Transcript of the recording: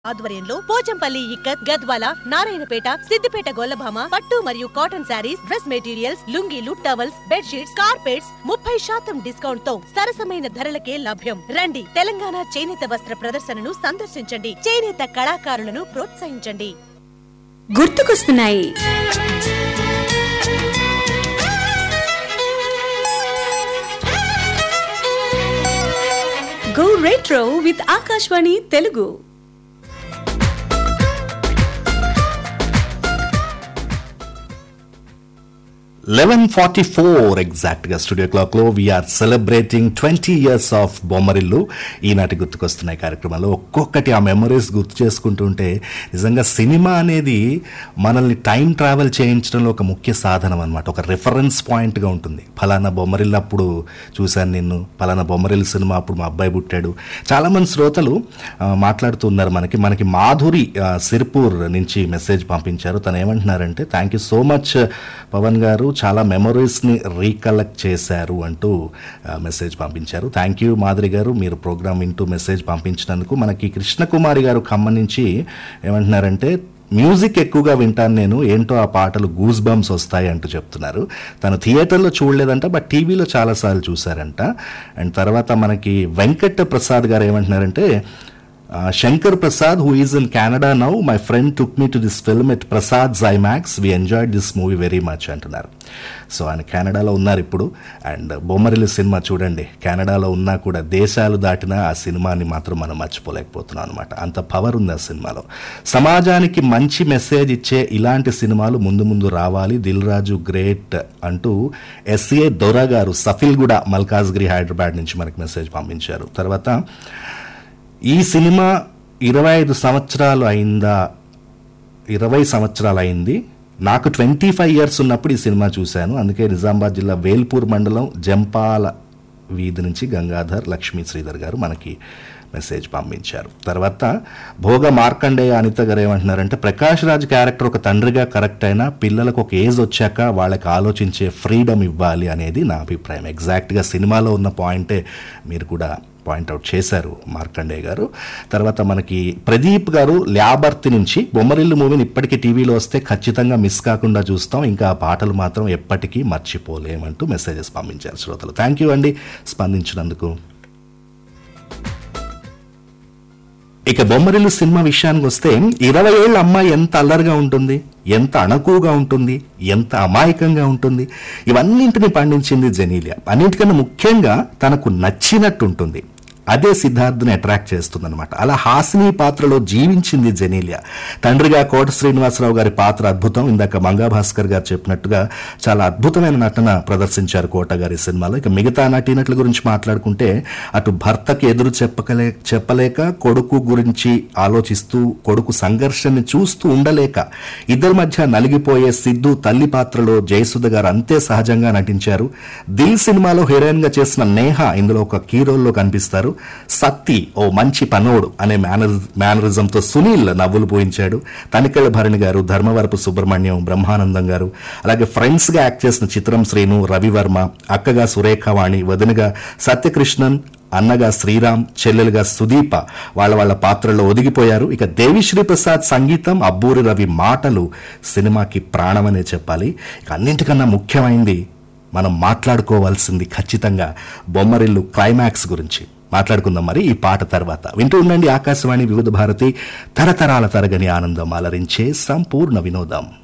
ఆధ్వర్యంలో పోచంపల్లి ఇక్కత్ గద్వాల నారాయణపేట సిద్దిపేట గొల్లభామ పట్టు మరియు కాటన్ శారీస్ డ్రెస్ మెటీరియల్స్ లుంగీలు టవల్స్ బెడ్షీట్స్ కార్పెట్స్ ముప్పై శాతం డిస్కౌంట్ తో సరసమైన ధరలకే లభ్యం రండి తెలంగాణ చేనేత వస్త్ర ప్రదర్శనను సందర్శించండి చేనేత కళాకారులను ప్రోత్సహించండి గుర్తుకొస్తున్నాయి go retro with Akashvani Telugu eleven forty four exact గా స్టూడియో క్లాక్ లో we are celebrating twenty years of Bommarillu ఈనాటి గుర్తుకొస్తున్నాయి కార్యక్రమాల్లో ఒక్కొక్కటి ఆ మెమరీస్ గుర్తు చేసుకుంటుంటే నిజంగా సినిమా అనేది మనల్ని టైం ట్రావెల్ చేయించడంలో ఒక ముఖ్య సాధనం అనమాట ఒక రిఫరెన్స్ పాయింట్ గా ఉంటుంది ఫలానా బొమ్మరిల్లు అప్పుడు చూశాను నిన్ను ఫలానా బొమ్మరిల్లు సినిమా అప్పుడు మా అబ్బాయి పుట్టాడు చాలా మంది శ్రోతలు ఆ, మాట్లాడుతూ ఉన్నారు మనకి మనకి మాధురి ఆ, సిర్పూర్ నుంచి మెసేజ్ పంపించారు తను ఏమంటున్నారంటే thank you so much Pavan garu చాలా మెమరీస్ని రీకలెక్ట్ చేశారు అంటూ ఆ, మెసేజ్ పంపించారు థ్యాంక్ యూ మాధురి గారు మీరు ప్రోగ్రామ్ వింటూ మెసేజ్ పంపించినందుకు మనకి కృష్ణకుమారి గారు ఖమ్మం నుంచి ఏమంటున్నారంటే మ్యూజిక్ ఎక్కువగా వింటాను నేను ఏంటో ఆ పాటలు గూస్ బంప్స్ వస్తాయి అంటూ చెప్తున్నారు తను థియేటర్లో చూడలేదంట బట్ టీవీలో చాలాసార్లు చూశారంట అండ్ తర్వాత మనకి వెంకట్ ప్రసాద్ గారు ఏమంటున్నారంటే Uh, Shankar Prasad, who is in Canada now, my friend took me to this film at Prasad Zymax. We enjoyed this movie very much అంటున్నారు సో ఆయన కెనడాలో ఉన్నారు ఇప్పుడు అండ్ బొమ్మరిల్లు సినిమా చూడండి కెనడాలో ఉన్నా కూడా దేశాలు దాటినా ఆ సినిమాని మాత్రం మనం మర్చిపోలేకపోతున్నాం అనమాట అంత పవర్ ఉంది ఆ సినిమాలో సమాజానికి మంచి మెసేజ్ ఇచ్చే ఇలాంటి సినిమాలు ముందు ముందు రావాలి దిల్ రాజు గ్రేట్ అంటూ ఎస్ఏ దొర గారు సఫిల్గూడ మల్కాజ్గిరి హైదరాబాద్ నుంచి మనకి మెసేజ్ పంపించారు తర్వాత ఈ సినిమా ఇరవై ఐదు సంవత్సరాలు అయిందా ఇరవై సంవత్సరాలు అయింది నాకు ట్వంటీ ఫైవ్ ఇయర్స్ ఉన్నప్పుడు ఈ సినిమా చూశాను అందుకే నిజామాబాద్ జిల్లా వేల్పూర్ మండలం జంపాల వీధి నుంచి గంగాధర్ లక్ష్మీ శ్రీధర్ గారు మనకి మెసేజ్ పంపించారు తర్వాత భోగ మార్కండేయ అనిత గారు ఏమంటున్నారంటే ప్రకాష్ రాజ్ క్యారెక్టర్ ఒక తండ్రిగా కరెక్ట్ అయినా పిల్లలకు ఒక ఏజ్ వచ్చాక వాళ్ళకి ఆలోచించే ఫ్రీడమ్ ఇవ్వాలి అనేది నా అభిప్రాయం ఎగ్జాక్ట్గా సినిమాలో ఉన్న పాయింటే మీరు కూడా పాయింట్అవుట్ చేశారు మార్కండేయ గారు తర్వాత మనకి ప్రదీప్ గారు ల్యాబర్తి నుంచి బొమ్మరిల్లు మూవీని ఇప్పటికీ టీవీలో వస్తే ఖచ్చితంగా మిస్ కాకుండా చూస్తాం ఇంకా ఆ పాటలు మాత్రం ఎప్పటికీ మర్చిపోలేమంటూ మెసేజెస్ పంపించారు శ్రోతలు థ్యాంక్ యూ అండి స్పందించినందుకు ఇక బొమ్మరిల్లు సినిమా విషయానికి వస్తే ఇరవై ఏళ్ళ అమ్మాయి ఎంత అల్లరిగా ఉంటుంది ఎంత అణకువగా ఉంటుంది ఎంత అమాయకంగా ఉంటుంది ఇవన్నింటిని పండించింది జెనీలియా అన్నింటికన్నా ముఖ్యంగా తనకు నచ్చినట్టు ఉంటుంది అదే సిద్ధార్థ్ని అట్రాక్ట్ చేస్తుందన్నమాట అలా హాసిని పాత్రలో జీవించింది జెనీలియా తండ్రిగా కోట శ్రీనివాసరావు గారి పాత్ర అద్భుతం ఇందాక మంగా భాస్కర్ గారు చెప్పినట్టుగా చాలా అద్భుతమైన నటన ప్రదర్శించారు కోట గారి సినిమాలో ఇక మిగతా నటీనటుల గురించి మాట్లాడుకుంటే అటు భర్తకి ఎదురు చెప్పకలే చెప్పలేక కొడుకు గురించి ఆలోచిస్తూ కొడుకు సంఘర్షణని చూస్తూ ఉండలేక ఇద్దరి మధ్య నలిగిపోయే సిద్ధు తల్లి పాత్రలో జయసుధ గారు అంతే సహజంగా నటించారు దిల్ సినిమాలో హీరోయిన్ గా చేసిన నేహ ఇందులో ఒక కీ రోల్లో కనిపిస్తారు సత్తి ఓ మంచి పనోడు అనే మేనర్ మేనరిజంతో సునీల్ నవ్వులు పోయించాడు తనికెళ్ళ భరణి గారు ధర్మవరపు సుబ్రహ్మణ్యం బ్రహ్మానందం గారు అలాగే ఫ్రెండ్స్ గా యాక్ట్ చేసిన చిత్రం శ్రీను రవివర్మ అక్కగా సురేఖవాణి వదినగా సత్యకృష్ణన్ అన్నగా శ్రీరామ్ చెల్లెలుగా సుదీప వాళ్ళ వాళ్ళ పాత్రలో ఒదిగిపోయారు ఇక దేవిశ్రీ ప్రసాద్ సంగీతం అబ్బూరి రవి మాటలు సినిమాకి ప్రాణమనే చెప్పాలి ఇక అన్నింటికన్నా ముఖ్యమైంది మనం మాట్లాడుకోవాల్సింది ఖచ్చితంగా బొమ్మరిల్లు క్లైమాక్స్ గురించి మాట్లాడుకుందాం మరి ఈ పాట తర్వాత వింటూ ఉండండి ఆకాశవాణి వివిధ భారతి తరతరాల తరగని ఆనందం అలరించే సంపూర్ణ వినోదం